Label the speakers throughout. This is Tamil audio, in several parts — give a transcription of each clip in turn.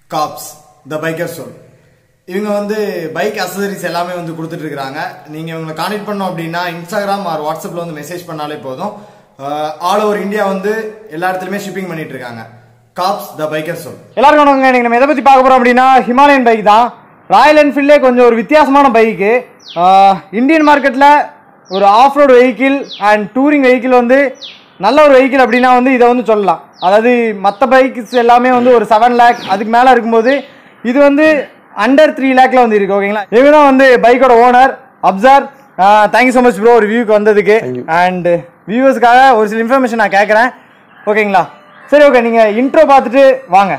Speaker 1: காப்ஸ் த பைக்கர் சோல் இவங்க வந்து பைக் அசசரிஸ் எல்லாமே வந்து கொடுத்துட்டு இருக்காங்க நீங்க இவங்களை கான்டெக்ட் பண்ணோம் அப்படின்னா இன்ஸ்டாகிராம் ஆர் வாட்ஸ்அப்ல வந்து மெசேஜ் பண்ணாலே போதும் ஆல் ஓவர் இந்தியா வந்து எல்லா இடத்துலயுமே ஷிப்பிங் பண்ணிட்டு இருக்காங்க காப்ஸ் த பைக்கர் சோல்
Speaker 2: எல்லாருக்கும் வணக்கங்க இன்னைக்கு நம்ம எதை பற்றி பார்க்க போகிறோம் அப்படின்னா ஹிமாலயன் பைக் தான் ராயல் என்ஃபீல்டே கொஞ்சம் ஒரு வித்தியாசமான பைக்கு இந்தியன் மார்க்கெட்டில் ஒரு off road vehicle and touring vehicle வந்து நல்ல ஒரு வெஹிக்கிள் அப்படின்னா வந்து இதை வந்து சொல்லலாம் அதாவது மற்ற பைக்ஸ் எல்லாமே வந்து ஒரு செவன் லேக் அதுக்கு மேலே இருக்கும்போது இது வந்து அண்டர் த்ரீ லேக்ல வந்து இருக்கு ஓகேங்களா இவங்க தான் வந்து பைக்கோட owner Afsar thank you so much bro ரிவ்யூக்கு வந்ததுக்கு அண்ட் வியூவர்ஸ்க்காக ஒரு சில இன்ஃபர்மேஷன் நான் கேட்குறேன் ஓகேங்களா சரி ஓகே நீங்கள் இன்ட்ரோ பார்த்துட்டு வாங்க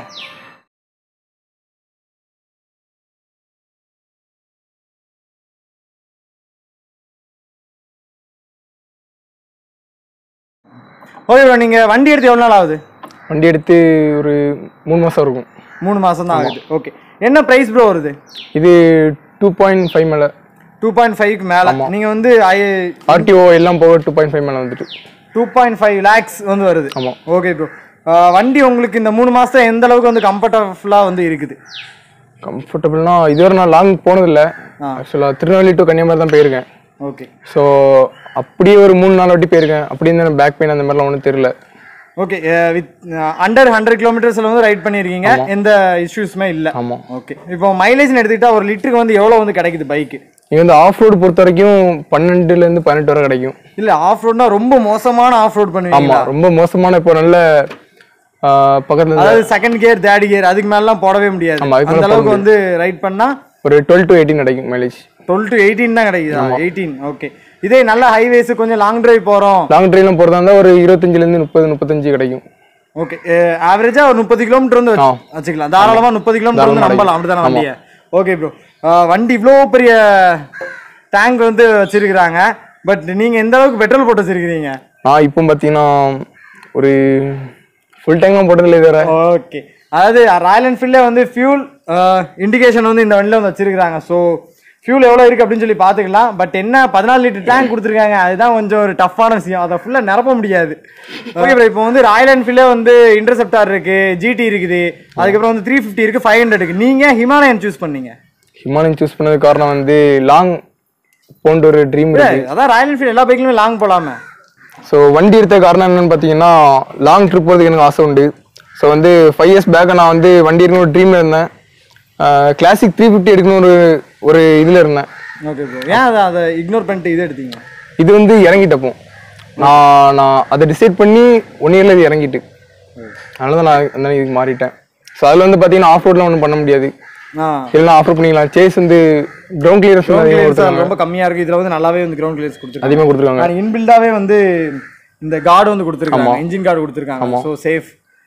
Speaker 2: ஓகே ப்ரோ நீங்கள் வண்டி எடுத்து எவ்வளோ நாள் ஆகுது
Speaker 3: வண்டி எடுத்து ஒரு மூணு மாதம் இருக்கும்
Speaker 2: மூணு மாதம் தான் ஆகுது ஓகே என்ன ப்ரைஸ் ப்ரோ வருது
Speaker 3: இது டூ பாயிண்ட் ஃபைவ் மேலே
Speaker 2: டூ பாயிண்ட் ஃபைவ்க்கு மேலே நீங்கள் வந்து ஐ
Speaker 3: ஆர்டிஓ எல்லாம் போக டூ பாயிண்ட் ஃபைவ் மேலே வந்துட்டு
Speaker 2: டூ பாயிண்ட் ஃபைவ் லேக்ஸ் வந்து வருது
Speaker 3: ஆமா.
Speaker 2: ஓகே ப்ரோ வண்டி உங்களுக்கு இந்த மூணு மாதம் எந்த அளவுக்கு வந்து கம்ஃபர்டபுளாக வந்து இருக்குது
Speaker 3: கம்ஃபர்டபுள்னா இதுவரை நான் லாங் போனதில்லை ஆக்சுவலாக திருநெல்வேலி டு கன்னியாகுமரி தான் போயிருக்கேன்
Speaker 2: ஓகே
Speaker 3: ஸோ அப்படியே ஒரு மூணு நாலு வாட்டி போயிருக்கேன் அப்படி இந்த பேக் பெயின் அந்த மாதிரிலாம் ஒன்றும் தெரியல
Speaker 2: ஓகே வித் அண்டர் ஹண்ட்ரட் கிலோமீட்டர்ஸ்ல வந்து ரைட் பண்ணியிருக்கீங்க எந்த இஷ்யூஸுமே இல்லை
Speaker 3: ஆமாம்
Speaker 2: ஓகே இப்போ மைலேஜ்னு எடுத்துக்கிட்டா ஒரு லிட்டருக்கு வந்து எவ்வளோ வந்து கிடைக்குது பைக்கு
Speaker 3: இங்கே வந்து ஆஃப் ரோடு பொறுத்த வரைக்கும் பன்னெண்டுலேருந்து பதினெட்டு வரை கிடைக்கும்
Speaker 2: இல்லை ஆஃப் ரோட்னா ரொம்ப மோசமான ஆஃப் ரோட் பண்ணுவீங்க
Speaker 3: ஆமாம் ரொம்ப மோசமான இப்போ நல்ல பக்கத்தில் இருந்து
Speaker 2: அதாவது செகண்ட் கியர் தேர்ட் கியர் அதுக்கு மேலலாம் போடவே முடியாது
Speaker 3: ஆமா, அதுக்கு மேல
Speaker 2: அந்த அளவுக்கு வந்து ரைட் பண்ணா
Speaker 3: ஒரு டுவெல் டு எயிட்டீன் கிடைக்கும் மைலேஜ்
Speaker 2: டுவெல் டு எயிட்டீன் தான் கிடைக்குதா எயிட்டீன் ஓகே இதே நல்ல ஹைவேஸ் கொஞ்சம் லாங் டிரைவ் போறோம்
Speaker 3: லாங் ட்ரெயினில் போகிறதா இருந்தால் ஒரு இருபத்தஞ்சிலேருந்து முப்பது முப்பத்தஞ்சு கிடைக்கும்
Speaker 2: ஓகே ஆவரேஜா ஒரு முப்பது கிலோமீட்டர் வந்து வச்சு- வச்சுக்கலாம் தாராளமா முப்பது கிலோமீட்டர் வந்து
Speaker 3: தாராளமா
Speaker 2: நம்பலாம் அப்படிதானே வண்டியை ஓகே ப்ரோ வண்டி இவ்வளோ பெரிய டேங்க் வந்து வச்சிருக்கிறாங்க பட் நீங்க எந்த அளவுக்கு பெட்ரோல் போட்டு வச்சிருக்கிறீங்க
Speaker 3: நான் இப்போ பார்த்தீங்கன்னா ஒரு ஃபுல் டேங்க்லாம் போட்டதில்லை இதுவரை
Speaker 2: ஓகே அதாவது ராயல் என்ஃபீல்டே வந்து ஃபியூல் இண்டிகேஷன் வந்து இந்த வண்டியில் வந்து வச்சிருக்காங்க ஸோ ஃபியூல் எவ்வளோ இருக்குது அப்படின்னு சொல்லி பார்த்துக்கலாம் பட் என்ன பதினாலு லிட்டர் டேங்க் கொடுத்துருக்காங்க அதுதான் கொஞ்சம் ஒரு டஃப்பான விஷயம் அதை ஃபுல்லாக நிரப்ப முடியாது ஓகே ப்ரோ இப்போ வந்து ராயல் என்ஃபீல்டே வந்து இன்டர்செப்டார் இருக்கு ஜிடி இருக்குது அதுக்கப்புறம் வந்து த்ரீ ஃபிஃப்டி இருக்கு ஃபைவ் ஹண்ட்ரட் இருக்கு நீங்கள் ஹிமாலயன் சூஸ் பண்ணீங்க
Speaker 3: ஹிமாலயன் சூஸ் பண்ணது காரணம் வந்து லாங் போன்ற ஒரு ட்ரீம் இருக்கு
Speaker 2: அதான் ராயல் என்ஃபீல்டு எல்லா பைக்லையுமே லாங் போகலாமே
Speaker 3: ஸோ வண்டி எடுத்த காரணம் என்னன்னு பார்த்தீங்கன்னா லாங் ட்ரிப் போகிறதுக்கு எனக்கு ஆசை உண்டு ஸோ வந்து ஃபைவ் இயர்ஸ் பேக்கை நான் வந்து வண்டி எடுக்கணும் ஒரு ட்ரீமில் இருந்தேன் கிளாசிக் த்ரீ ஃபிஃப்டி எடுக்கணும் ஒரு ஒரு இதில் இருந்தேன்
Speaker 2: ஓகே ப்ரோ ஏன் அதை அதை இக்னோர் பண்ணிட்டு இது எடுத்தீங்க
Speaker 3: இது வந்து இறங்கிட்டப்போ நான் நான் அதை டிசைட் பண்ணி ஒன் இயரில் இது இறங்கிட்டு அதனால தான் நான் அந்த இதுக்கு மாறிட்டேன் ஸோ அதில் வந்து பார்த்தீங்கன்னா ஆஃப் ரோட்லாம் ஒன்றும் பண்ண முடியாது
Speaker 2: ஆ
Speaker 3: இல்லைனா ஆஃப் ரோட் பண்ணிக்கலாம் சேஸ் வந்து கிரவுண்ட் கிளியரன்ஸ் அதிகமாக
Speaker 2: clearance
Speaker 3: கொடுத்துருக்காங்க
Speaker 2: ரொம்ப கம்மியாக இருக்குது இதில் வந்து நல்லாவே வந்து கிரவுண்ட் கிளியர்ஸ் கொடுத்துருக்காங்க
Speaker 3: அதிகமாக கொடுத்துருக்காங்க
Speaker 2: நான் இன்பில்டாவே வந்து இந்த கார்டு வந்து கொடுத்துருக்காங்க இன்ஜின் கார்டு கொடுத்துருக்காங்க ஸோ சேஃப்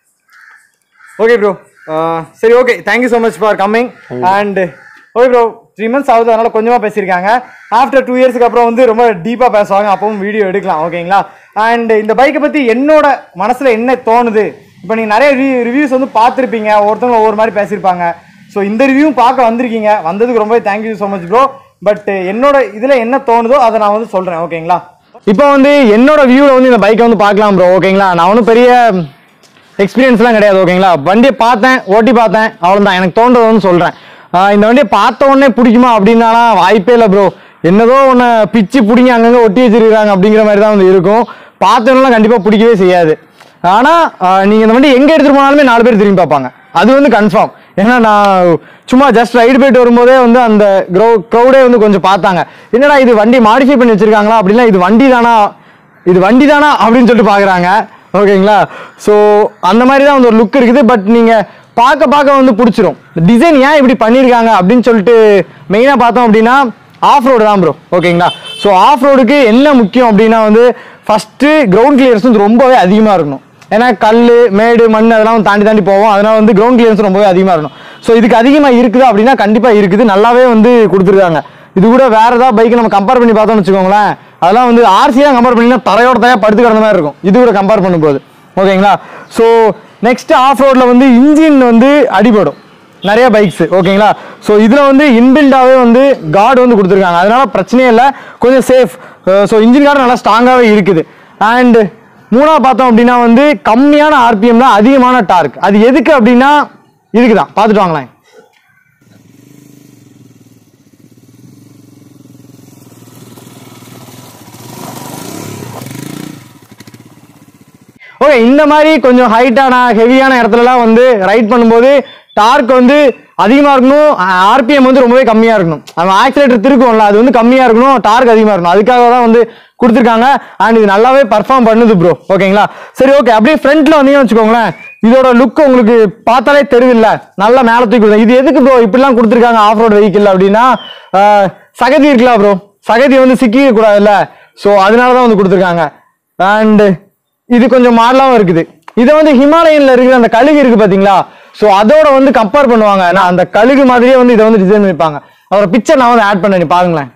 Speaker 2: ஓகே ப்ரோ சரி okay thank you so much for coming and okay bro three months ஆகுது அதனால கொஞ்சமாக பேசியிருக்காங்க ஆஃப்டர் டூ இயர்ஸ்க்கு அப்புறம் வந்து ரொம்ப டீப்பாக பேசுவாங்க அப்பவும் வீடியோ எடுக்கலாம் ஓகேங்களா அண்ட் இந்த பைக்கை பற்றி என்னோட மனசில் என்ன தோணுது இப்போ நீங்கள் நிறைய ரிவ்யூஸ் வந்து பார்த்துருப்பீங்க ஒவ்வொருத்தவங்க ஒவ்வொரு மாதிரி பேசியிருப்பாங்க ஸோ இந்த ரிவ்யூவும் பார்க்க வந்திருக்கீங்க வந்ததுக்கு ரொம்ப thank you so much bro but என்னோட இதில் என்ன தோணுதோ அதை நான் வந்து சொல்கிறேன் ஓகேங்களா இப்போ வந்து என்னோட வியூவில் வந்து இந்த பைக்கை வந்து பார்க்கலாம் ப்ரோ ஓகேங்களா நான் ஒன்றும் பெரிய எக்ஸ்பீரியன்ஸ்லாம் கிடையாது ஓகேங்களா வண்டியை பார்த்தேன் ஓட்டி பார்த்தேன் அவ்வளோதான் எனக்கு தோன்றதை வந்து சொல்கிறேன் இந்த வண்டியை பார்த்த உடனே பிடிக்குமா அப்படின்னாலாம் வாய்ப்பே இல்லை ப்ரோ என்னதோ ஒன்று பிச்சு பிடிங்கி அங்கங்கே ஒட்டி வச்சிருக்காங்க அப்படிங்கிற மாதிரி தான் வந்து இருக்கும் பார்த்தவங்களாம் கண்டிப்பாக பிடிக்கவே செய்யாது ஆனால் நீங்கள் இந்த வண்டி எங்கே எடுத்துகிட்டு போனாலுமே நாலு பேர் திரும்பி பார்ப்பாங்க அது வந்து கன்ஃபார்ம் ஏன்னா நான் சும்மா ஜஸ்ட் ரைடு போயிட்டு வரும்போதே வந்து அந்த க்ரௌ க்ரௌடே வந்து கொஞ்சம் பார்த்தாங்க என்னடா இது வண்டி மாடிஃபை பண்ணி வச்சிருக்காங்களா அப்படின்னா இது வண்டி தானா இது வண்டி தானா அப்படின்னு சொல்லிட்டு பார்க்குறாங்க ஓகேங்களா ஸோ அந்த மாதிரி தான் வந்து ஒரு லுக் இருக்குது பட் நீங்கள் பார்க்க பார்க்க வந்து பிடிச்சிரும் டிசைன் ஏன் இப்படி பண்ணியிருக்காங்க அப்படின்னு சொல்லிட்டு மெயினாக பார்த்தோம் அப்படின்னா ஆஃப் ரோடு தான் ப்ரோ ஓகேங்களா ஸோ ஆஃப் ரோடுக்கு என்ன முக்கியம் அப்படின்னா வந்து ஃபஸ்ட்டு கிரவுண்ட் கிளியர்ஸ் வந்து ரொம்பவே அதிகமாக இருக்கணும் ஏன்னா கல் மேடு மண் அதெல்லாம் வந்து தாண்டி தாண்டி போவோம் அதனால வந்து கிரவுண்ட் கிளியரன்ஸ் ரொம்பவே அதிகமாக இருக்கணும் ஸோ இதுக்கு அதிகமாக இருக்குதா அப்படின்னா கண்டிப்பாக இருக்குது நல்லாவே வந்து கொடுத்துருக்காங்க இது கூட வேற ஏதாவது பைக் நம்ம கம்பேர் பண்ணி பார்த்தோம்னு வச்சுக்கோங்களேன் அதெல்லாம் வந்து ஆர்சியாக கம்பேர் பண்ணினா தரையோட தரையாக படுத்து கிடந்த மாதிரி இருக்கும் இது கூட கம்பேர் பண்ணும்போது ஓகேங்களா ஸோ நெக்ஸ்ட் ஆஃப் ரோடில் வந்து இன்ஜின் வந்து அடிபடும் நிறைய பைக்ஸ் ஓகேங்களா ஸோ இதில் வந்து இன்பில்டாகவே வந்து கார்டு வந்து கொடுத்துருக்காங்க அதனால பிரச்சனையே இல்லை கொஞ்சம் சேஃப் ஸோ இன்ஜின் கார்டு நல்லா ஸ்ட்ராங்காகவே இருக்குது அண்ட் மூணாவது பார்த்தோம் அப்படின்னா வந்து கம்மியான ஆர்பிஎம் தான் அதிகமான டார்க் அது எதுக்கு அப்படின்னா இதுக்கு தான் பார்த்துட்டு வாங்களேன் ஓகே இந்த மாதிரி கொஞ்சம் ஹைட்டான ஹெவியான இடத்துலலாம் வந்து ரைட் பண்ணும்போது டார்க் வந்து அதிகமாக இருக்கணும் ஆர்பிஎம் வந்து ரொம்பவே கம்மியாக இருக்கணும் அவன் ஆக்சிலேட்டர் திருக்கும்ல அது வந்து கம்மியாக இருக்கணும் டார்க் அதிகமாக இருக்கணும் அதுக்காக தான் வந்து கொடுத்துருக்காங்க அண்ட் இது நல்லாவே பர்ஃபார்ம் பண்ணுது ப்ரோ ஓகேங்களா சரி ஓகே அப்படியே ஃப்ரண்ட்ல வந்தீங்கன்னு வச்சுக்கோங்களேன் இதோட லுக் உங்களுக்கு பார்த்தாலே தெரியுதுல்ல நல்லா மேலே தூக்கி கொடுத்தா. இது எதுக்கு ப்ரோ இப்படிலாம் கொடுத்துருக்காங்க ஆஃப் ரோட் வெஹிக்கிள் அப்படின்னா ஆஹ், சகதி இருக்கலாம் ப்ரோ சகதி வந்து சிக்கிக்க கூடாதுல்ல ஸோ அதனால தான் வந்து கொடுத்துருக்காங்க அண்ட் இது கொஞ்சம் மாடலாவும் இருக்குது இதை வந்து ஹிமாலயன்ல இருக்கிற அந்த கழுகு இருக்கு பாத்தீங்களா சோ அதோட வந்து கம்பேர் பண்ணுவாங்க நான் அந்த கழுகு மாதிரியே வந்து இதை வந்து டிசைன் பண்ணிருப்பாங்க அவரோட பிக்சர் நான் வந்து ஆட் பண்ணி பாருங்களேன்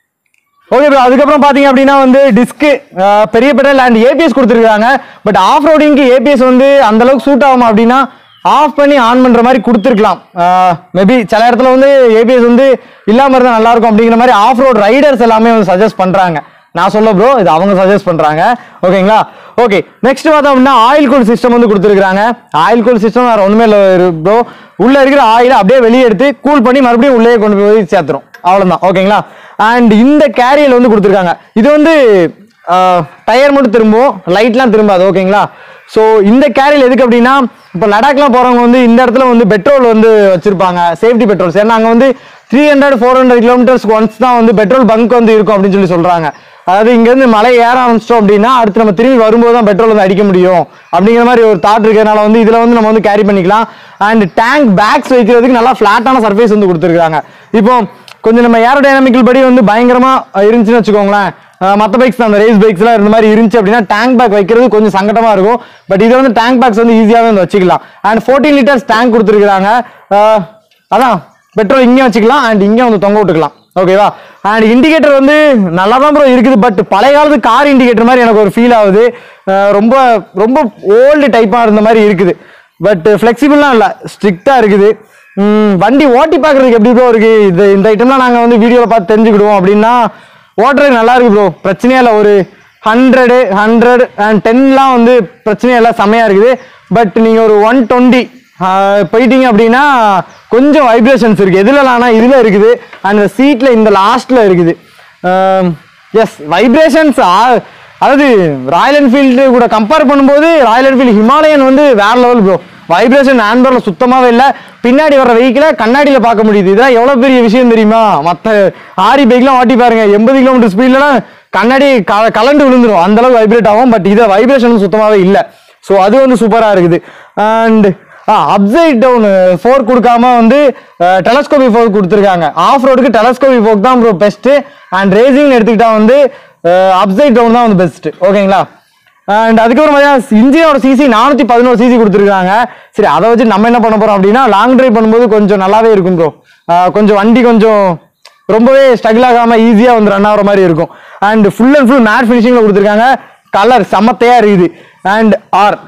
Speaker 2: ஓகே ப்ரோ அதுக்கப்புறம் பாத்தீங்க அப்படின்னா வந்து டிஸ்க் பெரிய பெட்ரோல் அண்ட் ஏபிஎஸ் கொடுத்துருக்காங்க பட் ஆஃப் ரோடிங்க்கு ஏபிஎஸ் வந்து அந்த அளவுக்கு சூட் ஆகுமா அப்படின்னா ஆஃப் பண்ணி ஆன் பண்ற மாதிரி கொடுத்துருக்கலாம் மேபி சில இடத்துல வந்து ஏபிஎஸ் வந்து இல்லாம இருந்தா நல்லா இருக்கும் அப்படிங்கிற மாதிரி ஆஃப் ரோட் ரைடர்ஸ் எல்லாமே வந்து சஜஸ்ட் பண்றாங்க நான் சொல்ல ப்ரோ இது அவங்க சஜஸ்ட் பண்றாங்க ஓகேங்களா ஓகே நெக்ஸ்ட் பார்த்தோம் அப்படின்னா ஆயில் கூல் சிஸ்டம் வந்து கொடுத்துருக்காங்க ஆயில் கூல் சிஸ்டம் வேற ஒண்ணுமே இல்லை ப்ரோ உள்ள இருக்கிற ஆயில அப்படியே வெளியே எடுத்து கூல் பண்ணி மறுபடியும் உள்ளே கொண்டு போய் சேர்த்துரும் அவ்வளவுதான் ஓகேங்களா அண்ட் இந்த கேரியல் வந்து கொடுத்துருக்காங்க இது வந்து டயர் மட்டும் திரும்பும் லைட்லாம் திரும்பாது ஓகேங்களா ஸோ இந்த கேரியல் எதுக்கு அப்படின்னா இப்போ லடாக்லாம் போறவங்க வந்து இந்த இடத்துல வந்து பெட்ரோல் வந்து வச்சிருப்பாங்க சேஃப்டி பெட்ரோல்ஸ் ஏன்னா அங்கே வந்து த்ரீ ஹண்ட்ரட் ஃபோர் ஹண்ட்ரட் கிலோமீட்டர்ஸ்க்கு ஒன்ஸ் தான் வந்து பெட்ரோல் பங்க் வந்து இருக்கும் அப்படின்னு சொல்லி சொல்றாங்க அதாவது இங்கேருந்து மலை ஏற ஆரம்பிச்சிட்டோம் அப்படின்னா அடுத்து நம்ம திரும்பி வரும்போது தான் பெட்ரோல் வந்து அடிக்க முடியும் அப்படிங்கிற மாதிரி ஒரு தாட் இருக்கிறதுனால வந்து இதில் வந்து நம்ம வந்து கேரி பண்ணிக்கலாம் அண்ட் டேங்க் பேக்ஸ் வைக்கிறதுக்கு நல்லா ஃப்ளாட்டான சர்ஃபேஸ் வந்து கொடுத்துருக்காங்க இப்போ கொஞ்சம் நம்ம ஏரோடைனமிக்கல் படி வந்து பயங்கரமா அஹ், இருந்துச்சுன்னு வச்சுக்கோங்களேன் மற்ற பைக்ஸ் அந்த ரேஸ் பைக்ஸ்லாம் இருந்த மாதிரி இருந்துச்சு அப்படின்னா டேங்க் பேக் வைக்கிறது கொஞ்சம் சங்கடமா இருக்கும் பட் இது வந்து டேங்க் பேக்ஸ் வந்து ஈஸியாகவே வந்து வச்சுக்கலாம் அண்ட் ஃபோர்டீன் லிட்டர்ஸ் டேங்க் கொடுத்துருக்காங்க அதான் பெட்ரோல் இங்கேயும் வச்சுக்கலாம் அண்ட் இங்கேயும் வந்து தொங்க விட்டுக்கலாம் ஓகேவா அண்ட் இண்டிகேட்டர் வந்து நல்லா தான் ப்ரோ இருக்குது பட் பழைய காலத்து கார் இண்டிகேட்டர் மாதிரி எனக்கு ஒரு ஃபீல் ஆகுது அஹ், ரொம்ப ரொம்ப ஓல்டு டைப்பாக இருந்த மாதிரி இருக்குது பட் ஃப்ளெக்சிபிள்லாம் இல்லை ஸ்ட்ரிக்டாக இருக்குது ம், வண்டி ஓட்டி பார்க்கறதுக்கு எப்படி ப்ரோ இருக்கு இது இந்த ஐட்டம்லாம் நாங்கள் வந்து வீடியோவில் பார்த்து தெரிஞ்சுக்கிடுவோம் அப்படின்னா ஓட்டுறதுக்கு நல்லா இருக்கு ப்ரோ பிரச்சனையே இல்லை ஒரு ஹண்ட்ரடு ஹண்ட்ரட் அண்ட் டென்லாம் வந்து பிரச்சனையே இல்லை செமையாக இருக்குது பட் நீங்கள் ஒரு ஒன் டுவெண்ட்டி போயிட்டீங்க அப்படின்னா கொஞ்சம் வைப்ரேஷன்ஸ் இருக்குது எதுலலாம்னா இதில் இருக்குது அண்ட் இந்த சீட்டில் இந்த லாஸ்ட்டில் இருக்குது எஸ் வைப்ரேஷன்ஸ் அதாவது ராயல் என்ஃபீல்டு கூட கம்பேர் பண்ணும்போது ராயல் என்ஃபீல்டு ஹிமாலயன் வந்து வேற லெவல் ப்ரோ வைப்ரேஷன் ஹேண்ட்பரில் சுத்தமாகவே இல்லை பின்னாடி வர வெஹிக்கிளை கண்ணாடியில் பார்க்க முடியுது இதெல்லாம் எவ்வளோ பெரிய விஷயம் தெரியுமா மற்ற ஆரி பைக்லாம் ஓட்டி பாருங்க எண்பது கிலோமீட்டர் ஸ்பீட்லலாம் கண்ணாடி க- கலண்டு விழுந்துரும் அந்த அளவுக்கு வைப்ரேட் ஆகும் பட் இதை வைப்ரேஷன் சுத்தமாகவே இல்லை ஸோ அது வந்து சூப்பராக இருக்குது அண்ட் அப்சைட் டவுன் ஃபோர் கொடுக்காம வந்து டெலஸ்கோபி ஃபோர் கொடுத்துருக்காங்க ஆஃப் ரோடுக்கு டெலஸ்கோபி ஃபோக் தான் ப்ரோ பெஸ்ட்டு அண்ட் ரேசிங் எடுத்துக்கிட்டா வந்து அப்சைட் டவுன் தான் வந்து பெஸ்ட் ஓகேங்களா அண்ட் அதுக்கப்புறம் பார்த்தீங்கன்னா இன்ஜினோட சிசி நானூற்றி பதினோரு சிசி கொடுத்துருக்காங்க சரி அதை வச்சு நம்ம என்ன பண்ண போறோம் அப்படின்னா லாங் டிரைவ் பண்ணும்போது கொஞ்சம் நல்லாவே இருக்கும் ப்ரோ கொஞ்சம் வண்டி கொஞ்சம் ரொம்பவே ஸ்ட்ரகிள் ஆகாம ஈஸியா வந்து ரன் ஆகிற மாதிரி இருக்கும் and full and full matte ஃபினிஷிங்ல கொடுத்துருக்காங்க கலர் செம்மத்தையா இருக்குது அண்ட் ஆர்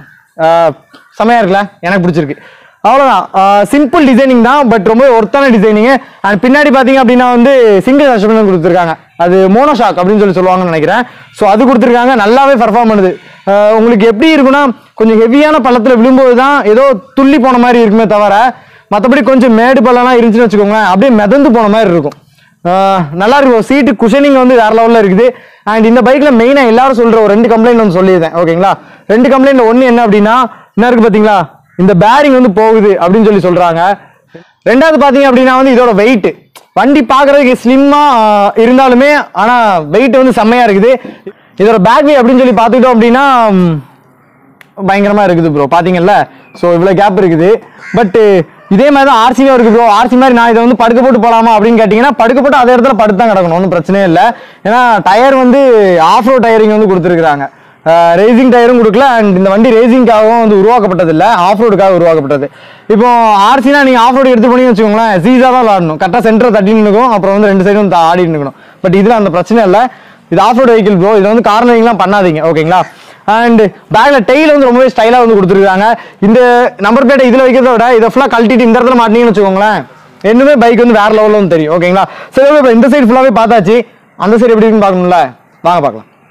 Speaker 2: செமையா இருக்குல்ல எனக்கு பிடிச்சிருக்கு அவ்வளோதான் சிம்பிள் டிசைனிங் தான் பட் ரொம்ப ஒர்த்தான டிசைனிங் அண்ட் பின்னாடி பார்த்தீங்க அப்படின்னா வந்து சிங்கிள் சஸ்பென்ஷன் கொடுத்துருக்காங்க அது மோனோஷாக் அப்படின்னு சொல்லி சொல்லுவாங்கன்னு நினைக்கிறேன் ஸோ அது கொடுத்துருக்காங்க நல்லாவே பர்ஃபார்ம் பண்ணுது அஹ் உங்களுக்கு எப்படி இருக்குன்னா கொஞ்சம் ஹெவியான பள்ளத்தில் விழும்போது தான் ஏதோ துள்ளி போன மாதிரி இருக்குமே தவிர மற்றபடி கொஞ்சம் மேடு பள்ளம்லாம் இருந்துச்சுன்னு வச்சுக்கோங்களேன் அப்படியே மிதந்து போன மாதிரி இருக்கும் ஆஹ் நல்லா இருக்கும் சீட்டு குஷனிங் வந்து வேற லெவலில் இருக்குது அண்ட் இந்த பைக்ல மெயினாக எல்லாரும் சொல்ற ஒரு ரெண்டு கம்ப்ளைண்ட் வந்து சொல்லியிருந்தேன் ஓகேங்களா ரெண்டு கம்ப்ளைண்ட்ல ஒன்று என்ன அப்படின்னா என்ன இருக்கு பார்த்தீங்களா இந்த பேரிங் வந்து போகுது அப்படின்னு சொல்லி சொல்றாங்க ரெண்டாவது பார்த்தீங்க அப்படின்னா வந்து இதோட வெயிட் வண்டி பார்க்கறதுக்கு ஸ்லிம்மா இருந்தாலுமே ஆனால் வெயிட் வந்து செம்மையா இருக்குது இதோட பேக் வெயிட் அப்படின்னு சொல்லி பார்த்துக்கிட்டோம் அப்படின்னா ம், பயங்கரமா இருக்குது ப்ரோ பாத்தீங்கல்ல ஸோ இவ்வளோ கேப் இருக்குது பட் இதே மாதிரி தான் ஆர்சியும் இருக்கு ப்ரோ ஆர்சி மாதிரி நான் இதை வந்து படுக்க போட்டு போலாமா அப்படின்னு கேட்டிங்கன்னா படுக்க போட்டு அதே இடத்துல படுத்து தான் கிடக்கணும் ஒன்றும் பிரச்சனையே இல்லை ஏன்னா டயர் வந்து ஆஃப் ரோட் டயரிங் வந்து கொடுத்துருக்காங்க ரேசிங் டயரும் கொடுக்கல அண்ட் இந்த வண்டி ரேசிங்காகவும் வந்து உருவாக்கப்பட்டது இல்லை ஆஃப் ரோடுக்காக உருவாக்கப்பட்டது இப்போ ஆர்சினா நீங்கள் ஆஃப் ரோடு எடுத்து போனீங்கன்னு வச்சுக்கோங்களேன் சீஸாக தான் விளாடணும் கரெக்டாக சென்டர் தட்டின்னு இருக்கும் அப்புறம் வந்து ரெண்டு சைடும் ஆடிட்டு இருக்கணும் பட் இதில் அந்த பிரச்சனை இல்லை இது ஆஃப் ரோடு வெஹிக்கிள் ப்ரோ இதை வந்து கார்னரிங்லாம் பண்ணாதீங்க ஓகேங்களா அண்ட் பேக்ல டெய்ல வந்து ரொம்பவே ஸ்டைலா வந்து கொடுத்துருக்காங்க இந்த நம்பர் பிளேட்டை இதுல வைக்கிறத விட இதை ஃபுல்லா கழட்டிட்டு இந்த இடத்துல மாட்டீங்கன்னு வச்சுக்கோங்களேன் இன்னுமே பைக் வந்து வேற லெவல்ல வந்து தெரியும் ஓகேங்களா சரி okay, இப்ப இந்த சைடு ஃபுல்லாவே பார்த்தாச்சு அந்த சைடு எப்படி இருக்குன்னு பார்க்கணும்ல வாங்க பார்க்கலாம்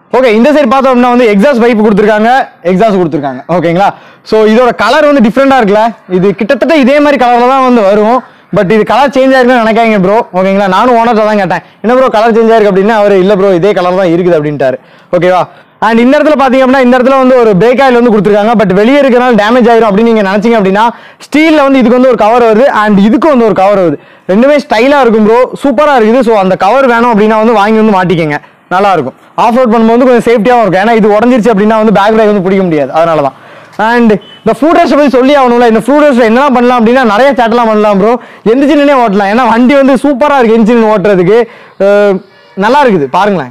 Speaker 2: ஓகே இந்த சைடு பார்த்தோம் அப்படின்னா வந்து எக்ஸாஸ்ட் பைப் கொடுத்துருக்காங்க எக்ஸாஸ்ட் கொடுத்துருக்காங்க ஓகேங்களா ஸோ இதோட கலர் வந்து டிஃப்ரெண்டாக இருக்குல்ல இது கிட்டத்தட்ட இதே மாதிரி கலரில் தான் வந்து வரும் பட் இது கலர் சேஞ்ச் ஆயிருக்குன்னு நினைக்காங்க ப்ரோ ஓகேங்களா நானும் ஓனர்ட்ட தான் கேட்டேன் என்ன ப்ரோ கலர் சேஞ்ச் ஆயிருக்கு அப்படின்னா அவர் இல்லை ப்ரோ இதே கலர் தான் இருக்குது அப்படின்ட்டாரு ஓகேவா அண்ட் இந்த இடத்துல பாத்தீங்க அப்படின்னா இந்த இடத்துல வந்து ஒரு பிரேக் ஆயில் வந்து கொடுத்துருக்காங்க பட் வெளியே இருக்கிறனால டேமேஜ் ஆயிரும் அப்படின்னு நீங்க நினைச்சீங்க அப்படின்னா ஸ்டீல்ல வந்து இதுக்கு வந்து ஒரு கவர் வருது அண்ட் இதுக்கு வந்து ஒரு கவர் வருது ரெண்டுமே ஸ்டைலா இருக்கும் ப்ரோ சூப்பரா இருக்குது ஸோ அந்த கவர் வேணும் அப்படின்னா வந்து வாங்கி வந்து மாட்டிக்கங்க நல்லா இருக்கும் ஆஃப் ரோட் பண்ணும்போது கொஞ்சம் சேஃப்டியாகவும் இருக்கும் ஏன்னா இது உடஞ்சிருச்சு அப்படின்னா வந்து பேக் பேக் வந்து பிடிக்க முடியாது அதனால தான் அண்ட் இந்த ஃபுட் ரெஸ்ட் பத்தி சொல்லி ஆகணும்ல இந்த ஃபுட் ரெஸ்ட் என்னலாம் பண்ணலாம் அப்படின்னா நிறைய சேட்டெல்லாம் பண்ணலாம் ப்ரோ எந்திரிச்சினே ஓட்டலாம் ஏன்னா வண்டி வந்து சூப்பரா இருக்கு எந்திரிச்சு ஓட்டுறதுக்கு அஹ், நல்லா இருக்குது பாருங்களேன்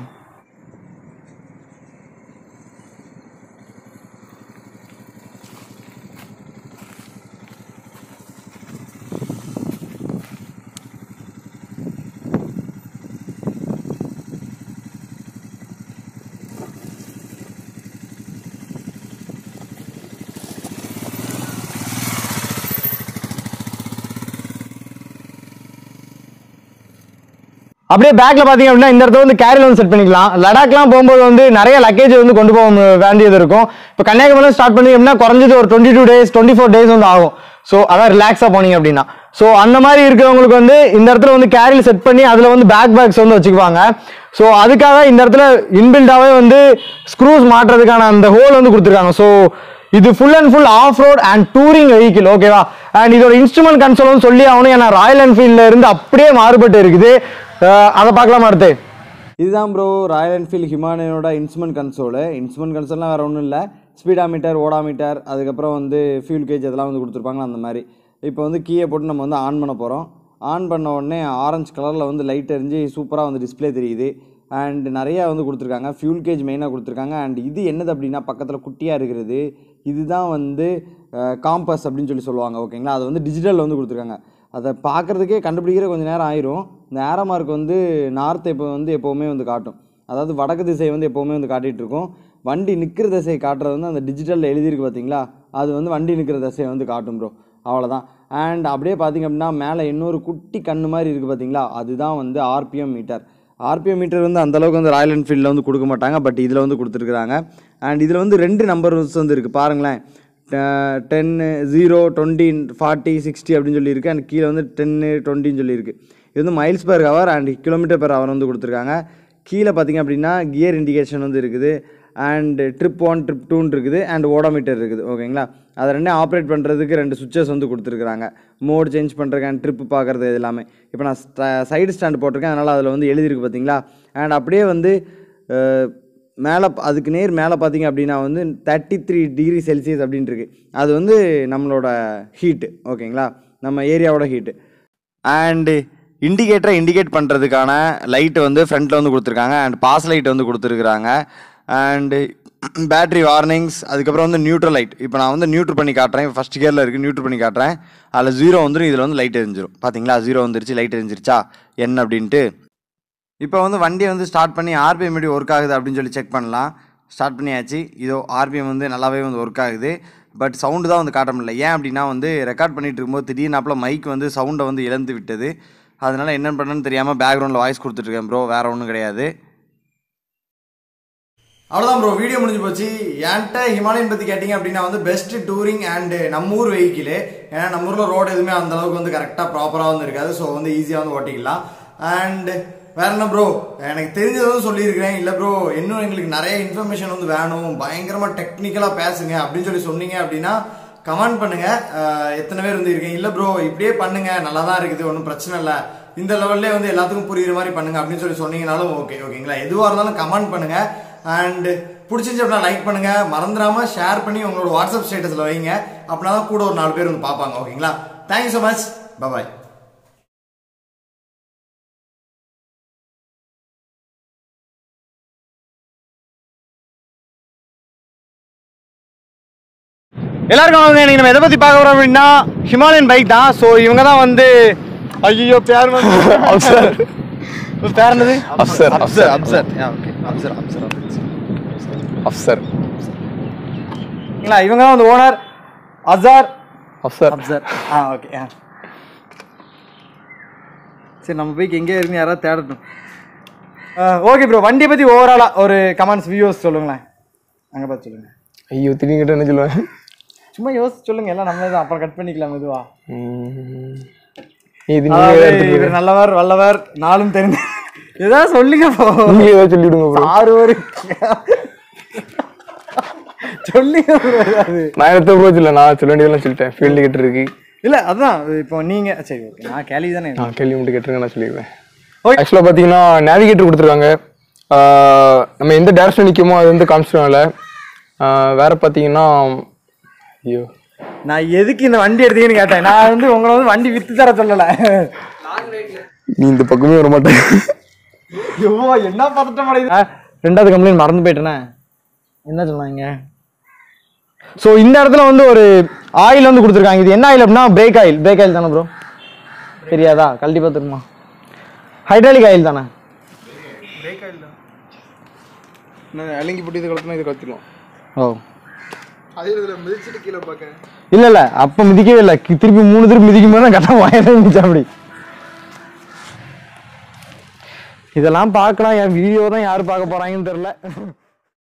Speaker 2: அப்படியே பேக்ல பாத்தீங்க அப்படின்னா இந்த இடத்துல வந்து கேரியில் வந்து செட் பண்ணிக்கலாம் லடாக்லாம் போகும்போது வந்து நிறைய லக்கேஜ் வந்து கொண்டு போக மு- வேண்டியது இருக்கும் இப்போ கன்னியாகுமரி ஸ்டார்ட் பண்ணி அப்படின்னா குறைஞ்சது ஒரு twenty two days twenty four days வந்து ஆகும் ஸோ அதான் ரிலாக்ஸாக போனீங்க அப்படின்னா ஸோ அந்த மாதிரி இருக்கிறவங்களுக்கு வந்து இந்த இடத்துல வந்து கேரியில் செட் பண்ணி அதில் வந்து பேக் பேக்ஸ் வந்து வச்சுக்குவாங்க ஸோ அதுக்காக இந்த இடத்துல இன்பில்டாவே வந்து ஸ்க்ரூஸ் மாட்டுறதுக்கான அந்த ஹோல் வந்து கொடுத்துருக்காங்க ஸோ இது full and full off road and touring vehicle ஓகேவா அண்ட் இதோட இன்ஸ்ட்ருமெண்ட் கன்சோல் வந்து சொல்லி ஆகணும் ஏன்னா ராயல் என்ஃபீல்ட்ல இருந்து அப்படியே மாறுபட்டு இருக்குது அஹ் அதை பார்க்கலாமா அடுத்து
Speaker 1: இதுதான் ப்ரோ ராயல் என்ஃபீல்ட் ஹிமாலயனோட இன்ஸ்ட்ருமெண்ட் கன்சோலு இன்ஸ்ட்ருமெண்ட் கன்சோல்லாம் வேறு ஒன்றும் இல்லை ஸ்பீடாமீட்டர் ஓடாமீட்டர் அதுக்கப்புறம் வந்து ஃபியூல் கேஜ் அதெல்லாம் வந்து கொடுத்துருப்பாங்க அந்த மாதிரி இப்போ வந்து கீயை போட்டு நம்ம வந்து ஆன் பண்ண போகிறோம் ஆன் பண்ண உடனே ஆரஞ்சு கலரில் வந்து லைட் எரிஞ்சு சூப்பராக வந்து டிஸ்ப்ளே தெரியுது அண்ட் நிறையா வந்து கொடுத்துருக்காங்க ஃபியூல் கேஜ் மெயினாக கொடுத்துருக்காங்க அண்ட் இது என்னது அப்படின்னா பக்கத்தில் குட்டியாக இருக்கிறது இதுதான் வந்து காம்பஸ் அப்படின்னு சொல்லி சொல்லுவாங்க ஓகேங்களா அது வந்து டிஜிட்டலில் வந்து கொடுத்துருக்காங்க அதை பார்க்குறதுக்கே கண்டுபிடிக்கிற கொஞ்சம் நேரம் ஆயிரும் இந்த ஏரோ மார்க் வந்து நார்த் இப்போ வந்து எப்போவுமே வந்து காட்டும் அதாவது வடக்கு திசை வந்து எப்போவுமே வந்து காட்டிகிட்டு இருக்கும் வண்டி நிற்கிற திசையை காட்டுறது வந்து அந்த டிஜிட்டலில் எழுதியிருக்கு பார்த்தீங்களா அது வந்து வண்டி நிற்கிற திசையை வந்து காட்டும் ப்ரோ அவ்வளோதான் அண்ட் அப்படியே பார்த்தீங்க அப்படின்னா மேலே இன்னொரு குட்டி கண்ணு மாதிரி இருக்குது பார்த்தீங்களா அதுதான் வந்து ஆர்பிஎம் மீட்டர் ஆர்பிஎம் மீட்டர் வந்து அந்தளவுக்கு வந்து ராயல் என்ஃபீல்டில் வந்து கொடுக்க மாட்டாங்க பட் இதில் வந்து கொடுத்துருக்குறாங்க அண்ட் இதில் வந்து ரெண்டு நம்பர்ஸ் வந்து இருக்குது பாருங்களேன் டென்னு ஜீரோ டுவெண்ட்டி ஃபார்ட்டி சிக்ஸ்டி அப்படின்னு சொல்லியிருக்கு அண்ட் கீழே வந்து டென்னு டுவெண்ட்டின்னு சொல்லியிருக்கு இது வந்து miles per hour and kilometre per hour வந்து கொடுத்துருக்காங்க கீழே பார்த்தீங்க அப்படின்னா கியர் இண்டிகேஷன் வந்து இருக்குது அண்ட் ட்ரிப் ஒன் ட்ரிப் டூன்னு இருக்குது அண்ட் ஓடோமீட்டர் இருக்குது ஓகேங்களா அதை ரெண்டையும் ஆப்ரேட் பண்ணுறதுக்கு ரெண்டு சுவிச்சஸ் வந்து கொடுத்துருக்குறாங்க மோட் சேஞ்ச் பண்ணுறதுக்கு அண்ட் ட்ரிப் பார்க்குறது இது எல்லாமே இப்போ நான் சைடு ஸ்டாண்ட் போட்டிருக்கேன் அதனால் அதில் வந்து எழுதியிருக்கு பார்த்தீங்களா அண்ட் அப்படியே வந்து மேலே அதுக்கு நேர் மேலே பார்த்தீங்க அப்படின்னா வந்து தேர்ட்டி த்ரீ டிகிரி செல்சியஸ் அப்படின்ட்டு இருக்கு அது வந்து நம்மளோட ஹீட்டு ஓகேங்களா நம்ம ஏரியாவோட ஹீட்டு அண்டு இண்டிகேட்டரை இண்டிகேட் பண்ணுறதுக்கான லைட்டு வந்து ஃப்ரண்ட்டில் வந்து கொடுத்துருக்காங்க அண்ட் பாஸ் லைட் வந்து கொடுத்துருக்குறாங்க அண்டு பேட்டரி வார்னிங்ஸ் அதுக்கப்புறம் வந்து நியூட்ரல் லைட் இப்போ நான் வந்து நியூட்ரு பண்ணி காட்டுறேன் ஃபஸ்ட் கியரில் இருக்குது நியூட்ரு பண்ணி காட்டுறேன் அதில் ஜீரோ வந்துடும் இதில் வந்து லைட் எரிஞ்சிரும் பார்த்தீங்களா ஜீரோ வந்துருச்சு லைட் எரிஞ்சிருச்சா என்ன அப்படின்ட்டு இப்போ வந்து வண்டியை வந்து ஸ்டார்ட் பண்ணி ஆர்பிஎம் எப்படி ஒர்க் ஆகுது அப்படின்னு சொல்லி செக் பண்ணலாம் ஸ்டார்ட் பண்ணியாச்சு இதோ ஆர்பிஎம் வந்து நல்லாவே வந்து ஒர்க் ஆகுது பட் சவுண்டு தான் வந்து காட்ட முடியல ஏன் அப்படின்னா வந்து ரெக்கார்ட் பண்ணிட்டு இருக்கும்போது திடீர்னாப்பில் மைக் வந்து சவுண்டை வந்து இழந்து விட்டது அதனால என்ன பண்ணணும்னு தெரியாமல் பேக்ரவுண்டில் வாய்ஸ் கொடுத்துட்ருக்கேன் ப்ரோ வேறு ஒன்றும் கிடையாது அவ்வளோதான் ப்ரோ வீடியோ முடிஞ்சு போச்சு என்கிட்ட ஹிமாலயன் பற்றி கேட்டிங்க அப்படின்னா வந்து பெஸ்ட் டூரிங் அண்டு நம்ம ஊர் வெஹிக்கிள் ஏன்னா நம்ம ஊரில் ரோடு எதுவுமே அந்த அளவுக்கு வந்து கரெக்டாக ப்ராப்பராக வந்து இருக்காது ஸோ வந்து ஈஸியாக வந்து ஓட்டிக்கலாம் அண்ட் வேற என்ன ப்ரோ எனக்கு தெரிஞ்சதும் சொல்லியிருக்கிறேன் இல்லை ப்ரோ இன்னும் எங்களுக்கு நிறைய இன்ஃபர்மேஷன் வந்து வேணும் பயங்கரமாக டெக்னிக்கலாக பேசுங்க அப்படின்னு சொல்லி சொன்னீங்க அப்படின்னா கமெண்ட் பண்ணுங்க அஹ் எத்தனை பேர் வந்து இருக்கீங்க இல்லை ப்ரோ இப்படியே பண்ணுங்க நல்லா தான் இருக்குது ஒன்றும் பிரச்சனை இல்லை இந்த லெவல்லே வந்து எல்லாத்துக்கும் புரியுற மாதிரி பண்ணுங்க அப்படின்னு சொல்லி சொன்னீங்கனாலும் ஓகே ஓகேங்களா எதுவாக இருந்தாலும் கமெண்ட் பண்ணுங்க அண்ட் பிடிச்சிருந்துச்சு அப்படின்னா லைக் பண்ணுங்க மறந்துடாம ஷேர் பண்ணி உங்களோட வாட்ஸ்அப் ஸ்டேட்டஸில் வைங்க அப்படின்னா தான் கூட ஒரு நாலு பேர் வந்து பார்ப்பாங்க ஓகேங்களா தேங்க்யூ ஸோ மச் பாய்
Speaker 2: எல்லாருக்கும் வந்து இன்னைக்கு நம்ம எதை பத்தி பார்க்க போறோம் அப்படின்னா ஹிமாலயன் பைக் தான் ஸோ இவங்க தான் வந்து ஐயோ பேர் வந்து
Speaker 3: அப்சர்
Speaker 2: பேர் என்னது
Speaker 3: அப்சர்
Speaker 2: அப்சர் அப்சர் ஓகே அப்சர் அப்சர்
Speaker 3: அப்சர்
Speaker 2: இல்ல இவங்க தான் வந்து ஓனர் அசார்
Speaker 3: அப்சர்
Speaker 2: அப்சர் ஆ ஓகே ஆ சரி நம்ம பைக் எங்கே இருக்குன்னு யாராவது தேடட்டும் ஓகே ப்ரோ வண்டியை பத்தி ஓவராலா ஒரு கமெண்ட்ஸ் வியூஸ் சொல்லுங்களேன் அங்க பார்த்து சொல்லுங்க
Speaker 3: ஐயோ திரும்பி கிட்ட என்ன சொல்லுவேன்
Speaker 2: சும்மா யோசிச்சு சொல்லுங்க எல்லாம் நம்ம தான் அப்புறம் கட் பண்ணிக்கலாம் மெதுவா
Speaker 3: ம். இது நீங்க
Speaker 2: அதாவது
Speaker 3: எடுத்துட்டு
Speaker 2: இவர் நல்லவர் வல்லவர் நாளும் தெரிந்த ஏதாவது சொல்லுங்க போ
Speaker 3: நீங்களே ஏதாவது சொல்லிவிடுங்க ப்ரோ
Speaker 2: ஆறு ஒரு சொல்லுங்க bro ஏதாவது
Speaker 3: நான் எடுத்த ப்ரோ இல்லை நான் சொல்ல வேண்டியதெல்லாம் சொல்லிட்டேன் ஃபீல்டு கிட்ட இருக்கு
Speaker 2: இல்ல அதான் இப்போ நீங்க சரி ஓகே நான் கேள்வி தானே
Speaker 3: நான் கேள்வி மட்டும் கேட்டுருங்க நான் சொல்லிடுவேன்
Speaker 2: Okay.
Speaker 3: ஆக்சுவலாக பார்த்தீங்கன்னா நேவிகேட்டர் கொடுத்துருக்காங்க ஆஹ் நம்ம எந்த டேரக்ஷன் நிற்குமோ அது வந்து காமிச்சிடுவாங்கல்ல வேற பார்த்தீங்கன்னா ஐயோ
Speaker 2: நான் எதுக்கு இந்த வண்டி எடுத்தீங்கன்னு கேட்டேன் நான் வந்து உங்களை வந்து வண்டி வித்து தர சொல்லல
Speaker 3: நீ இந்த பக்கமே வர மாட்டேன்
Speaker 2: ஐயோ என்ன பதட்டம் அடையுது ரெண்டாவது கம்ப்ளைண்ட் மறந்து போயிட்டேனே என்ன சொன்னாங்க ஸோ இந்த இடத்துல வந்து ஒரு ஆயில் வந்து கொடுத்துருக்காங்க இது என்ன ஆயில் அப்படின்னா பிரேக் ஆயில் பிரேக் ஆயில் தானே ப்ரோ தெரியாதா கழட்டி பார்த்துருமா ஹைட்ராலிக் ஆயில் தானே
Speaker 3: அலங்கி போட்டு இது கலத்துனா இது கலத்திடலாம்
Speaker 2: ஓ
Speaker 3: அதே இதில் மிதிச்சிட்டு கீழே பார்க்க
Speaker 2: இல்ல இல்ல அப்ப மிதிக்கவே இல்லை கி- திருப்பி மூணு திருப்பி மிதிக்கும் போது தான் கரெக்டாக வயலே இருந்துச்சு அப்படி இதெல்லாம் பார்க்கலாம் என் வீடியோ தான் யார் பார்க்க போறாங்கன்னு தெரியல